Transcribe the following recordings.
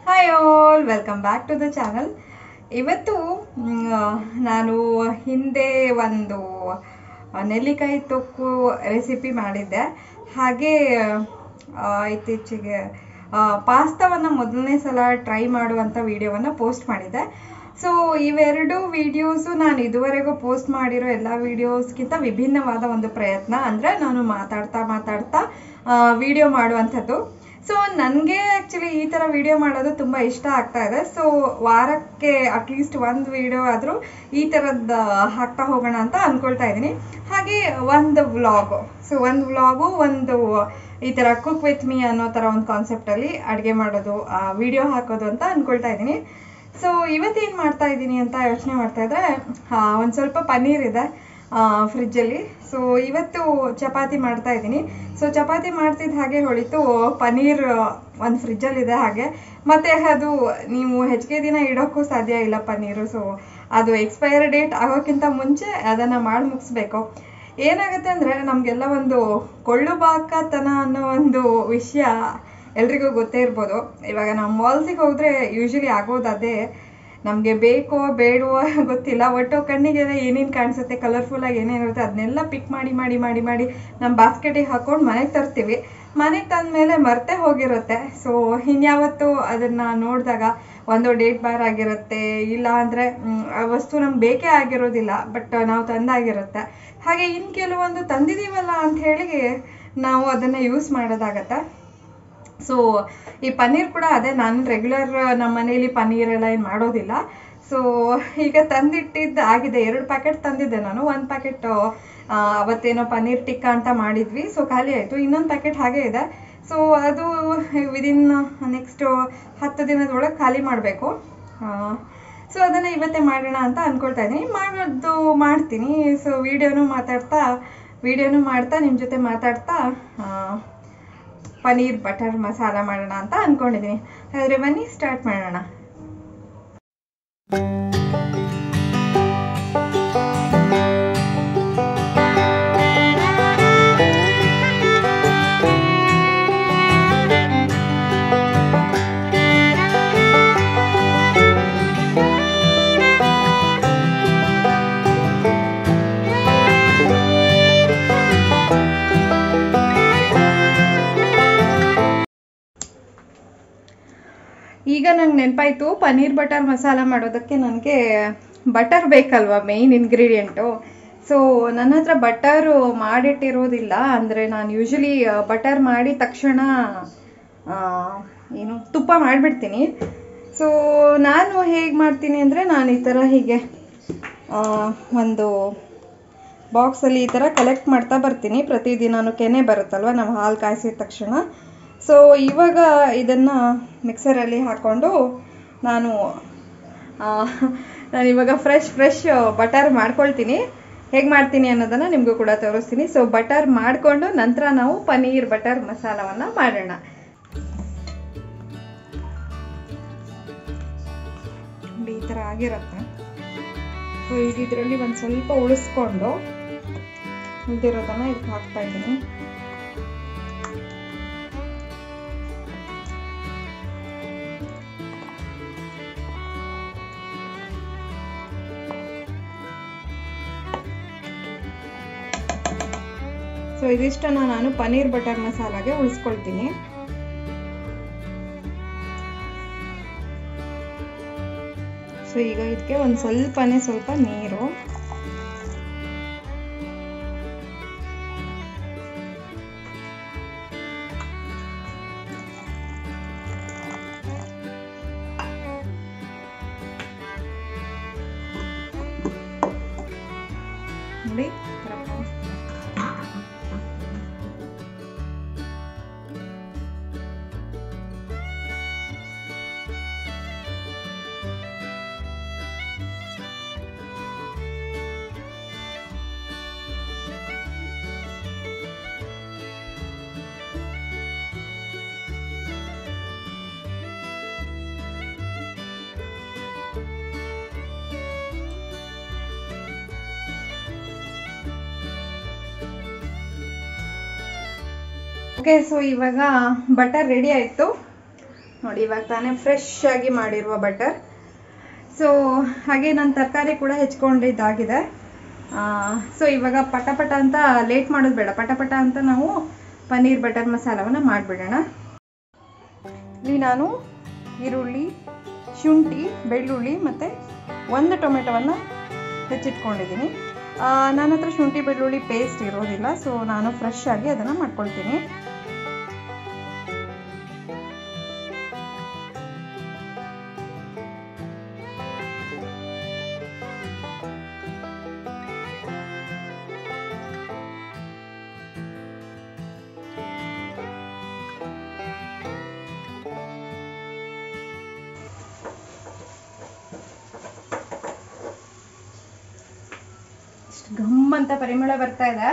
Hi all welcome back to the channel ಇವತ್ತು ಮ್, ನಾನು ಹಿಂದೆ ಒಂದು ನೆಲ್ಲಿಕಾಯಿ ತೊಕ್ಕು ರೆಸಿಪಿ ಮಾಡಿದ್ದೆ ಹಾಗೆ ಆ, ಇತ್ತೀಚೆಗೆ ಪಾಸ್ತಾವನ್ನು ಮೊದಲನೇ ಸಲ ಟ್ರೈ ಮಾಡುವಂಥ ವಿಡಿಯೋವನ್ನು ಪೋಸ್ಟ್ ಮಾಡಿದ್ದೆ ಸೊ ಇವೆರಡು ವಿಡಿಯೋಸು ನಾನು ಇದುವರೆಗೂ ಪೋಸ್ಟ್ ಮಾಡಿರೋ ಎಲ್ಲ ವಿಡಿಯೋಸ್ಗಿಂತ ವಿಭಿನ್ನವಾದ ಒಂದು ಪ್ರಯತ್ನ ಅಂದರೆ ನಾನು ಮಾತಾಡ್ತಾ ಮಾತಾಡ್ತಾ ವಿಡಿಯೋ ಮಾಡುವಂಥದ್ದು ಸೊ ನನಗೆ ಆ್ಯಕ್ಚುಲಿ ಈ ಥರ ವಿಡಿಯೋ ಮಾಡೋದು ತುಂಬ ಇಷ್ಟ ಆಗ್ತಾ ಇದೆ ಸೊ ವಾರಕ್ಕೆ ಅಟ್ಲೀಸ್ಟ್ ಒಂದು ವಿಡಿಯೋ ಆದರೂ ಈ ಥರದ್ದು ಹಾಕ್ತಾ ಹೋಗೋಣ ಅಂತ ಅಂದ್ಕೊಳ್ತಾ ಇದ್ದೀನಿ ಹಾಗೆ ಒಂದು ವ್ಲಾಗು ಸೊ ಒಂದು ವ್ಲಾಗು ಒಂದು ಈ ಥರ ಕುಕ್ ವಿತ್ ಮೀ ಅನ್ನೋ ಥರ ಒಂದು ಕಾನ್ಸೆಪ್ಟಲ್ಲಿ ಅಡುಗೆ ಮಾಡೋದು ವಿಡಿಯೋ ಹಾಕೋದು ಅಂತ ಅಂದ್ಕೊಳ್ತಾ ಇದ್ದೀನಿ ಸೊ ಇವತ್ತೇನು ಮಾಡ್ತಾ ಇದ್ದೀನಿ ಅಂತ ಯೋಚನೆ ಮಾಡ್ತಾ ಇದ್ರೆ ಒಂದು ಸ್ವಲ್ಪ ಪನ್ನೀರ್ ಇದೆ ಫ್ರಿಜ್ಜಲ್ಲಿ ಸೊ ಇವತ್ತು ಚಪಾತಿ ಮಾಡ್ತಾ ಇದ್ದೀನಿ ಸೊ ಚಪಾತಿ ಮಾಡ್ತಿದ್ದ ಹಾಗೆ ಹೊಳಿತು ಪನ್ನೀರ್ ಒಂದು ಫ್ರಿಜ್ಜಲ್ಲಿದೆ ಹಾಗೆ ಮತ್ತೆ ಅದು ನೀವು ಹೆಚ್ಚಿಗೆ ದಿನ ಇಡೋಕ್ಕೂ ಸಾಧ್ಯ ಇಲ್ಲ ಪನ್ನೀರು ಸೊ ಅದು ಎಕ್ಸ್ಪೈರ್ ಡೇಟ್ ಆಗೋಕ್ಕಿಂತ ಮುಂಚೆ ಅದನ್ನು ಮಾಡಿ ಮುಗಿಸ್ಬೇಕು ಏನಾಗುತ್ತೆ ಅಂದರೆ ನಮಗೆಲ್ಲ ಒಂದು ಕೊಳ್ಳು ಬಾಕತನ ಅನ್ನೋ ಒಂದು ವಿಷಯ ಎಲ್ರಿಗೂ ಗೊತ್ತೇ ಇರ್ಬೋದು ಇವಾಗ ನಾವು ಮಾಲ್ಸಿಗೆ ಹೋದರೆ ಯೂಶಲಿ ಆಗೋದು ಅದೇ ನಮಗೆ ಬೇಕೋ ಬೇಡವೋ ಗೊತ್ತಿಲ್ಲ ಒಟ್ಟು ಕಣ್ಣಿಗೆ ಏನೇನು ಕಾಣಿಸುತ್ತೆ ಕಲರ್ಫುಲ್ಲಾಗಿ ಏನೇನಿರುತ್ತೆ ಅದನ್ನೆಲ್ಲ ಪಿಕ್ ಮಾಡಿ ಮಾಡಿ ಮಾಡಿ ಮಾಡಿ ನಮ್ಮ ಬಾಸ್ಕೆಟಿಗೆ ಹಾಕೊಂಡು ಮನೆಗೆ ತರ್ತೀವಿ ಮನೆಗೆ ತಂದಮೇಲೆ ಮರ್ತೆ ಹೋಗಿರುತ್ತೆ ಸೊ ಇನ್ಯಾವತ್ತು ಅದನ್ನು ನೋಡಿದಾಗ ಒಂದು ಡೇಟ್ ಬಾರ್ ಆಗಿರುತ್ತೆ ಇಲ್ಲ ಅಂದರೆ ಆ ವಸ್ತು ನಮ್ಗೆ ಬೇಕೇ ಆಗಿರೋದಿಲ್ಲ ಬಟ್ ನಾವು ತಂದಾಗಿರುತ್ತೆ ಹಾಗೆ ಇನ್ನು ಕೆಲವೊಂದು ತಂದಿದ್ದೀವಲ್ಲ ಅಂತ ಹೇಳಿ ನಾವು ಅದನ್ನು ಯೂಸ್ ಮಾಡೋದಾಗತ್ತೆ ಸೊ ಈ ಪನ್ನೀರ್ ಕೂಡ ಅದೇ ನಾನು ರೆಗ್ಯುಲರ್ ನಮ್ಮ ಮನೇಲಿ ಪನ್ನೀರ್ ಎಲ್ಲ ಏನು ಮಾಡೋದಿಲ್ಲ ಸೊ ಈಗ ತಂದಿಟ್ಟಿದ್ದು ಆಗಿದೆ ಎರಡು ಪ್ಯಾಕೆಟ್ ತಂದಿದ್ದೆ ನಾನು ಒಂದು ಪ್ಯಾಕೆಟ್ ಅವತ್ತೇನೋ ಪನ್ನೀರ್ ಟಿಕ್ಕಾ ಅಂತ ಮಾಡಿದ್ವಿ ಸೊ ಖಾಲಿ ಆಯಿತು ಇನ್ನೊಂದು ಪ್ಯಾಕೆಟ್ ಹಾಗೆ ಇದೆ ಸೊ ಅದು ವಿದಿನ್ ನೆಕ್ಸ್ಟ್ ಹತ್ತು ದಿನದೊಳಗೆ ಖಾಲಿ ಮಾಡಬೇಕು ಸೊ ಅದನ್ನು ಇವತ್ತೇ ಮಾಡೋಣ ಅಂತ ಅಂದ್ಕೊಳ್ತಾ ಇದ್ದೀನಿ ಮಾಡೋದು ಮಾಡ್ತೀನಿ ಸೊ ವಿಡಿಯೋನು ಮಾತಾಡ್ತಾ ವಿಡಿಯೋನು ಮಾಡ್ತಾ ನಿಮ್ಮ ಜೊತೆ ಮಾತಾಡ್ತಾ ಪನ್ನೀರ್ ಬಟರ್ ಮಸಾಲ ಮಾಡೋಣ ಅಂತ ಅಂದ್ಕೊಂಡಿದ್ದೀನಿ ಹಾಗಾದರೆ ಬನ್ನಿ ಸ್ಟಾರ್ಟ್ ಮಾಡೋಣ ಈಗ ನಂಗೆ ನೆನಪಾಯಿತು ಪನ್ನೀರ್ ಬಟರ್ ಮಸಾಲ ಮಾಡೋದಕ್ಕೆ ನನಗೆ ಬಟರ್ ಬೇಕಲ್ವಾ ಮೇಯ್ನ್ ಇಂಗ್ರೀಡಿಯೆಂಟು ಸೊ ನನ್ನ ಹತ್ರ ಬಟರು ಮಾಡಿಟ್ಟಿರೋದಿಲ್ಲ ಅಂದರೆ ನಾನು ಯೂಶಲಿ ಬಟರ್ ಮಾಡಿ ತಕ್ಷಣ ಆ, ಏನು ತುಪ್ಪ ಮಾಡಿಬಿಡ್ತೀನಿ ಸೊ ನಾನು ಹೇಗೆ ಮಾಡ್ತೀನಿ ಅಂದರೆ ನಾನು ಈ ಥರ ಹೀಗೆ ಆ, ಒಂದು ಬಾಕ್ಸಲ್ಲಿ ಈ ಥರ ಕಲೆಕ್ಟ್ ಮಾಡ್ತಾ ಬರ್ತೀನಿ ಪ್ರತಿದಿನನೂ ಕೆನೆ ಬರುತ್ತಲ್ವ ನಾವು ಹಾಲು ಕಾಯಿಸಿದ ತಕ್ಷಣ ಸೊ ಇವಾಗ ಇದನ್ನು ಮಿಕ್ಸರಲ್ಲಿ ಹಾಕ್ಕೊಂಡು ನಾನು ಆ, ನಾನು ಇವಾಗ ಫ್ರೆಶ್ ಫ್ರೆಶ್ ಬಟರ್ ಮಾಡ್ಕೊಳ್ತೀನಿ ಹೇಗೆ ಮಾಡ್ತೀನಿ ಅನ್ನೋದನ್ನು ನಿಮಗೂ ಕೂಡ ತೋರಿಸ್ತೀನಿ ಸೊ ಬಟರ್ ಮಾಡಿಕೊಂಡು ನಂತರ ನಾವು ಪನ್ನೀರ್ ಬಟರ್ ಮಸಾಲವನ್ನು ಮಾಡೋಣ ನೋಡಿ, ಈ ಥರ ಆಗಿರುತ್ತೆ ಸೊ ಈಗ ಇದರಲ್ಲಿ ಒಂದು ಸ್ವಲ್ಪ ಉಳಿಸ್ಕೊಂಡು ಉಳಿದಿರೋದನ್ನು ಇದಕ್ಕೆ ಹಾಕ್ತಾ ಇದ್ದೀನಿ ಸೊ ಇದಿಷ್ಟನ್ನ ನಾನು ಪನ್ನೀರ್ ಬಟರ್ ಮಸಾಲಾಗೆ ಉಳಿಸ್ಕೊಳ್ತೀನಿ ಸೊ ಈಗ ಇದಕ್ಕೆ ಒಂದು ಸ್ವಲ್ಪನೇ ಸ್ವಲ್ಪ ನೀರು ನೋಡಿ ಈ ಥರ ಕಾಣಿಸ್ತಿದೆ. ಓಕೆ ಸೊ ಇವಾಗ ಬಟರ್ ರೆಡಿ ಆಯಿತು ನೋಡಿ ಇವಾಗ ತಾನೇ ಫ್ರೆಶ್ ಆಗಿ ಮಾಡಿರುವ ಬಟರ್ ಸೊ ಹಾಗೆ ನಾನು ತರಕಾರಿ ಕೂಡ ಹೆಚ್ಕೊಂಡಿದ್ದಾಗಿದೆ ಸೊ ಇವಾಗ ಪಟ ಪಟ ಅಂತ ಲೇಟ್ ಮಾಡೋದು ಬೇಡ ಪಟ ಪಟ ಅಂತ ನಾವು ಪನ್ನೀರ್ ಬಟರ್ ಮಸಾಲವನ್ನು ಮಾಡಿಬಿಡೋಣ ಇಲ್ಲಿ ನಾನು ಈರುಳ್ಳಿ ಶುಂಠಿ ಬೆಳ್ಳುಳ್ಳಿ ಮತ್ತು ಒಂದು ಟೊಮೆಟೊವನ್ನು ಹೆಚ್ಚಿಟ್ಕೊಂಡಿದ್ದೀನಿ ನನ್ನ ಹತ್ರ ಶುಂಠಿ ಬೆಳ್ಳುಳ್ಳಿ ಪೇಸ್ಟ್ ಇರೋದಿಲ್ಲ ಸೊ ನಾನು ಫ್ರೆಶ್ ಆಗಿ ಅದನ್ನು ಮಾಡ್ಕೊಳ್ತೀನಿ ಘಮ್ ಅಂತ ಪರಿಮಳ ಬರ್ತಾ ಇದೆ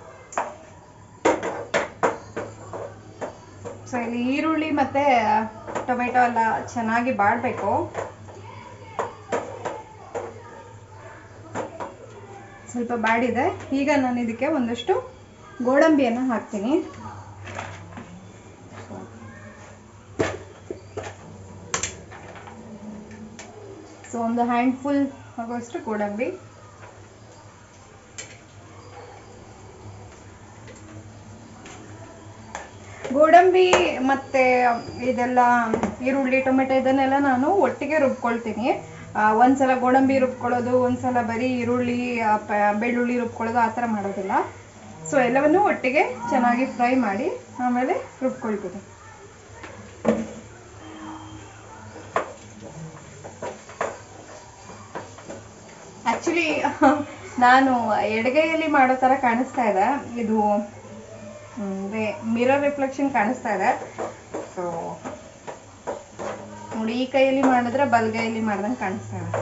ಸೊ ಇಲ್ಲಿ ಈರುಳ್ಳಿ ಮತ್ತೆ ಟೊಮೆಟೊ ಎಲ್ಲ ಚೆನ್ನಾಗಿ ಬಾಡಬೇಕು ಸ್ವಲ್ಪ ಬಾಡಿದೆ ಈಗ ನಾನು ಇದಕ್ಕೆ ಒಂದಷ್ಟು ಗೋಡಂಬಿಯನ್ನು ಹಾಕ್ತೀನಿ ಸೊ ಒಂದು ಹ್ಯಾಂಡ್ಫುಲ್ ಆಗುವಷ್ಟು ಗೋಡಂಬಿ ಗೋಡಂಬಿ ಮತ್ತೆ ಇದೆಲ್ಲ ಈರುಳ್ಳಿ ಟೊಮೆಟೊ ಇದನ್ನೆಲ್ಲ ನಾನು ಒಟ್ಟಿಗೆ ರುಬ್ಕೊಳ್ತೀನಿ ಒಂದ್ಸಲ ಗೋಡಂಬಿ ರುಬ್ಕೊಳ್ಳೋದು ಒಂದ್ಸಲ ಬರೀ ಈರುಳ್ಳಿ ಬೆಳ್ಳುಳ್ಳಿ ರುಬ್ಕೊಳ್ಳೋದು ಆ ಥರ ಮಾಡೋದಿಲ್ಲ ಸೊ ಎಲ್ಲವನ್ನು ಒಟ್ಟಿಗೆ ಚೆನ್ನಾಗಿ ಫ್ರೈ ಮಾಡಿ ಆಮೇಲೆ ರುಬ್ಕೊಳ್ತೀನಿ ಆಕ್ಚುಲಿ ನಾನು ಎಡಗೈಯಲ್ಲಿ ಮಾಡೋ ಥರ ಕಾಣಿಸ್ತಾ ಇದೆ ಇದು ಮಿರರ್ ರಿಫ್ಲೆಕ್ಷನ್ ಕಾಣಿಸ್ತಾ ಇದೆ ಸೊ ನೋಡಿ ಈ ಕೈಯಲ್ಲಿ ಮಾಡಿದ್ರೆ ಬಲಗೈಯಲ್ಲಿ ಮಾಡ್ದಂಗೆ ಕಾಣಿಸ್ತಾ ಇದೆ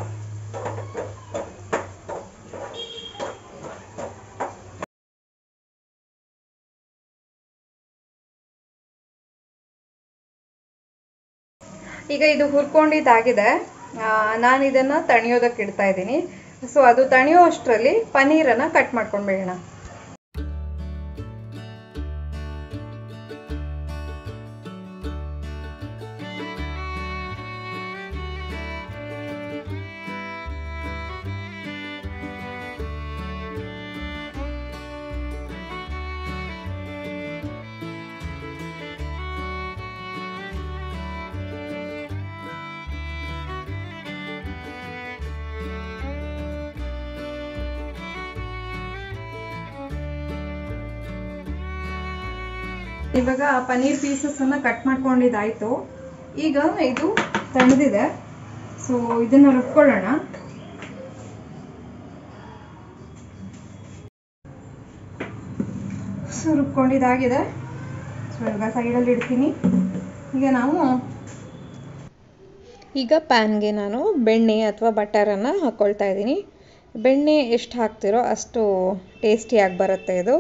ಈಗ ಇದು ಹುರ್ಕೊಂಡಿದ್ದಾಗಿದೆ ನಾನು ಇದನ್ನ ತಣಿಯೋದಕ್ಕೆ ಇಡ್ತಾ ಇದ್ದೀನಿ ಸೊ ಅದು ತಣಿಯೋ ಅಷ್ಟರಲ್ಲಿ ಪನ್ನೀರನ್ನು ಕಟ್ ಮಾಡ್ಕೊಂಡ್ಬಿಡೋಣ ಇವಾಗ ಪನ್ನೀರ್ ಪೀಸಸ್ ಅನ್ನ ಕಟ್ ಮಾಡ್ಕೊಂಡಿದ್ದಾಯ್ತು ಈಗ ಇದು ತಣ್ಣದಿದೆ ಸೊ ಇದನ್ನ ರುಬ್ಕೊಳ್ಳೋಣ ಸೊ ರುಬ್ಕೊಂಡಿದ್ದಾಗಿದೆ ಸೊ ಇವಾಗ ಸೈಡಲ್ಲಿ ಇಡ್ತೀನಿ ಈಗ ನಾವು ಈಗ ಪ್ಯಾನ್ಗೆ ನಾನು ಬೆಣ್ಣೆ ಅಥವಾ ಬಟರನ್ನು ಹಾಕ್ಕೊಳ್ತಾ ಇದ್ದೀನಿ ಬೆಣ್ಣೆ ಎಷ್ಟು ಹಾಕ್ತಿರೋ ಅಷ್ಟು ಟೇಸ್ಟಿಯಾಗಿ ಬರುತ್ತೆ ಇದು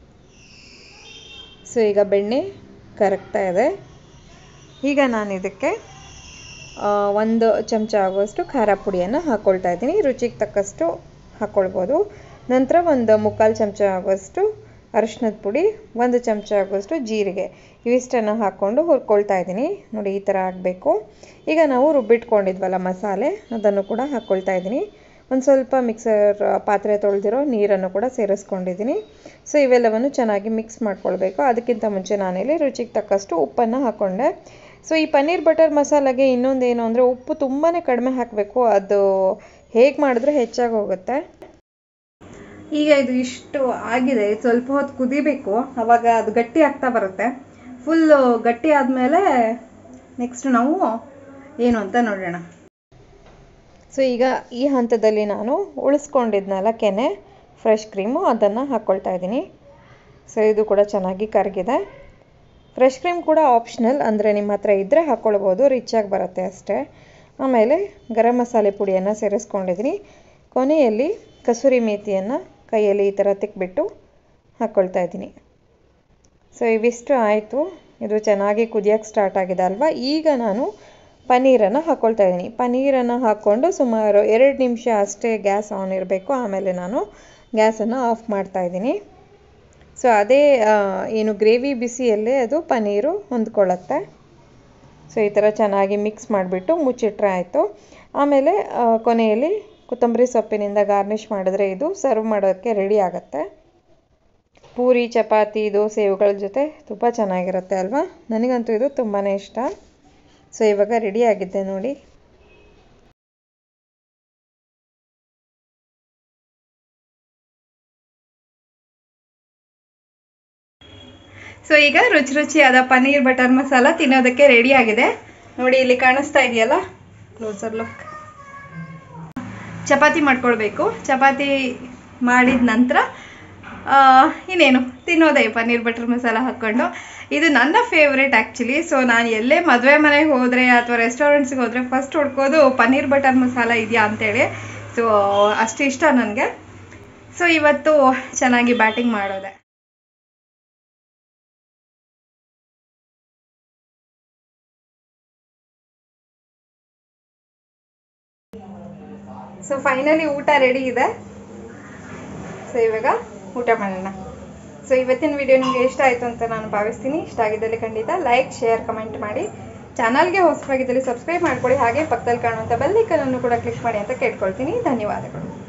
ಸೊ ಈಗ ಬೆಣ್ಣೆ ಕರಗ್ತಾ ಇದೆ ಈಗ ನಾನು ಇದಕ್ಕೆ ಒಂದು ಚಮಚ ಆಗುವಷ್ಟು ಖಾರ ಪುಡಿಯನ್ನು ಹಾಕ್ಕೊಳ್ತಾ ಇದ್ದೀನಿ ರುಚಿಗೆ ತಕ್ಕಷ್ಟು ಹಾಕ್ಕೊಳ್ಬೋದು ನಂತರ ಒಂದು ಮುಕ್ಕಾಲು ಚಮಚ ಆಗುವಷ್ಟು ಅರಿಶಿನದ ಪುಡಿ ಒಂದು ಚಮಚ ಆಗುವಷ್ಟು ಜೀರಿಗೆ ಇವಿಷ್ಟನ್ನು ಹಾಕ್ಕೊಂಡು ಹುರ್ಕೊಳ್ತಾ ಇದ್ದೀನಿ ನೋಡಿ ಈ ಥರ ಆಗಬೇಕು ಈಗ ನಾವು ರುಬ್ಬಿಟ್ಕೊಂಡಿದ್ವಲ್ಲ ಮಸಾಲೆ ಅದನ್ನು ಕೂಡ ಹಾಕ್ಕೊಳ್ತಾ ಇದ್ದೀನಿ ಒಂದು ಸ್ವಲ್ಪ ಮಿಕ್ಸರ್ ಪಾತ್ರೆ ತೊಳೆದಿರೋ ನೀರನ್ನು ಕೂಡ ಸೇರಿಸ್ಕೊಂಡಿದ್ದೀನಿ ಸೊ ಇವೆಲ್ಲವನ್ನು ಚೆನ್ನಾಗಿ ಮಿಕ್ಸ್ ಮಾಡ್ಕೊಳ್ಬೇಕು ಅದಕ್ಕಿಂತ ಮುಂಚೆ ನಾನಿಲ್ಲಿ ರುಚಿಗೆ ತಕ್ಕಷ್ಟು ಉಪ್ಪನ್ನು ಹಾಕ್ಕೊಂಡೆ ಸೊ ಈ ಪನ್ನೀರ್ ಬಟರ್ ಮಸಾಲೆಗೆ ಇನ್ನೊಂದು ಏನು ಅಂದರೆ ಉಪ್ಪು ತುಂಬಾ ಕಡಿಮೆ ಹಾಕಬೇಕು ಅದು ಹೇಗೆ ಮಾಡಿದ್ರೆ ಹೆಚ್ಚಾಗಿ ಹೋಗುತ್ತೆ ಈಗ ಇದು ಇಷ್ಟು ಆಗಿದೆ ಸ್ವಲ್ಪ ಹೊತ್ತು ಕುದಿಬೇಕು ಅವಾಗ ಅದು ಗಟ್ಟಿ ಆಗ್ತಾ ಬರುತ್ತೆ ಫುಲ್ಲು ಗಟ್ಟಿ ಆದಮೇಲೆ ನೆಕ್ಸ್ಟ್ ನಾವು ಏನು ಅಂತ ನೋಡೋಣ ಸೊ ಈಗ ಈ ಹಂತದಲ್ಲಿ ನಾನು ಉಳಿಸ್ಕೊಂಡಿದ್ನಲ್ಲ ಕೆನೆ ಫ್ರೆಶ್ ಕ್ರೀಮು ಅದನ್ನು ಹಾಕ್ಕೊಳ್ತಾ ಇದ್ದೀನಿ ಸೊ ಇದು ಕೂಡ ಚೆನ್ನಾಗಿ ಕರಗಿದೆ ಫ್ರೆಶ್ ಕ್ರೀಮ್ ಕೂಡ ಆಪ್ಷನಲ್ ಅಂದರೆ ನಿಮ್ಮ ಹತ್ರ ಇದ್ದರೆ ಹಾಕ್ಕೊಳ್ಬೋದು ರಿಚಾಗಿ ಬರುತ್ತೆ ಅಷ್ಟೇ ಆಮೇಲೆ ಗರಂ ಮಸಾಲೆ ಪುಡಿಯನ್ನು ಸೇರಿಸ್ಕೊಂಡಿದ್ದೀನಿ ಕೊನೆಯಲ್ಲಿ ಕಸೂರಿ ಮೇಥಿಯನ್ನು ಕೈಯಲ್ಲಿ ಈ ಥರ ತಿಕ್ಬಿಟ್ಟು ಹಾಕ್ಕೊಳ್ತಾ ಇದ್ದೀನಿ ಸೊ ಇವಿಷ್ಟು ಆಯಿತು ಇದು ಚೆನ್ನಾಗಿ ಕುದಿಯೋಕ್ಕೆ ಸ್ಟಾರ್ಟ್ ಆಗಿದೆ ಅಲ್ವಾ ಈಗ ನಾನು ಪನ್ನೀರನ್ನು ಹಾಕ್ಕೊಳ್ತಾ ಇದ್ದೀನಿ ಪನ್ನೀರನ್ನು ಹಾಕ್ಕೊಂಡು ಸುಮಾರು ಎರಡು ನಿಮಿಷ ಅಷ್ಟೇ ಗ್ಯಾಸ್ ಆನ್ ಇರಬೇಕು ಆಮೇಲೆ ನಾನು ಗ್ಯಾಸನ್ನು ಆಫ್ ಮಾಡ್ತಾ ಇದ್ದೀನಿ ಸೊ ಅದೇ ಏನು ಗ್ರೇವಿ ಬಿಸಿಯಲ್ಲೇ ಅದು ಪನ್ನೀರು ಹೊಂದ್ಕೊಳ್ಳುತ್ತೆ ಸೊ ಈ ಥರ ಚೆನ್ನಾಗಿ ಮಿಕ್ಸ್ ಮಾಡಿಬಿಟ್ಟು ಮುಚ್ಚಿಟ್ರೆ ಆಯಿತು ಆಮೇಲೆ ಆ, ಕೊನೆಯಲ್ಲಿ ಕೊತ್ತಂಬರಿ ಸೊಪ್ಪಿನಿಂದ ಗಾರ್ನಿಷ್ ಮಾಡಿದ್ರೆ ಇದು ಸರ್ವ್ ಮಾಡೋಕ್ಕೆ ರೆಡಿ ಆಗುತ್ತೆ ಪೂರಿ ಚಪಾತಿ ದೋಸೆ ಇವುಗಳ ಜೊತೆ ತುಂಬ ಚೆನ್ನಾಗಿರುತ್ತೆ ಅಲ್ವಾ ನನಗಂತೂ ಇದು ತುಂಬಾ ಇಷ್ಟ ಸೊ ಇವಾಗ ರೆಡಿ ಆಗಿದೆ ನೋಡಿ ಸೊ ಈಗ ರುಚಿ ರುಚಿಯಾದ ಪನ್ನೀರ್ ಬಟರ್ ಮಸಾಲ ತಿನ್ನೋದಕ್ಕೆ ರೆಡಿ ಆಗಿದೆ ನೋಡಿ ಇಲ್ಲಿ ಕಾಣಿಸ್ತಾ ಇದೆಯಲ್ಲ ಕ್ಲೋಸರ್ ಲುಕ್ ಚಪಾತಿ ಮಾಡ್ಕೊಳ್ಬೇಕು ಚಪಾತಿ ಮಾಡಿದ ನಂತರ ಆ, ಇನ್ನೇನು ತಿನ್ನೋದೇ ಪನ್ನೀರ್ ಬಟರ್ ಮಸಾಲ ಹಾಕ್ಕೊಂಡು ಇದು ನನ್ನ ಫೇವ್ರೇಟ್ ಆ್ಯಕ್ಚುಲಿ ಸೊ ನಾನು ಎಲ್ಲೇ ಮದುವೆ ಮನೆಗೆ ಹೋದರೆ ಅಥವಾ ರೆಸ್ಟೋರೆಂಟ್ಸ್ಗೆ ಹೋದರೆ ಫಸ್ಟ್ ಹುಡ್ಕೋದು ಪನ್ನೀರ್ ಬಟರ್ ಮಸಾಲ ಇದೆಯಾ ಅಂತೇಳಿ ಸೊ ಅಷ್ಟು ಇಷ್ಟ ನನಗೆ ಸೊ ಇವತ್ತು ಚೆನ್ನಾಗಿ ಬ್ಯಾಟಿಂಗ್ ಮಾಡೋದೆ ಸೊ ಫೈನಲಿ ಊಟ ರೆಡಿ ಇದೆ ಸೊ ಇವಾಗ ಊಟ ಮಾಡೋಣ ಸೊ ಇವತ್ತಿನ ವಿಡಿಯೋ ನಿಮಗೆ ಇಷ್ಟ ಆಯಿತು ಅಂತ ನಾನು ಭಾವಿಸ್ತೀನಿ ಇಷ್ಟ ಆಗಿದ್ದಲ್ಲಿ ಖಂಡಿತ ಲೈಕ್ ಶೇರ್ ಕಮೆಂಟ್ ಮಾಡಿ ಚಾನಲ್ಗೆ ಹೊಸಬಾಗಿದ್ದಲ್ಲಿ ಸಬ್ಸ್ಕ್ರೈಬ್ ಮಾಡ್ಕೊಳ್ಳಿ ಹಾಗೆ ಪಕ್ಕದಲ್ಲಿ ಕಾಣುವಂಥ ಬೆಲ್ ಐಕನನ್ನು ಕೂಡ ಕ್ಲಿಕ್ ಮಾಡಿ ಅಂತ ಕೇಳ್ಕೊಳ್ತೀನಿ ಧನ್ಯವಾದಗಳು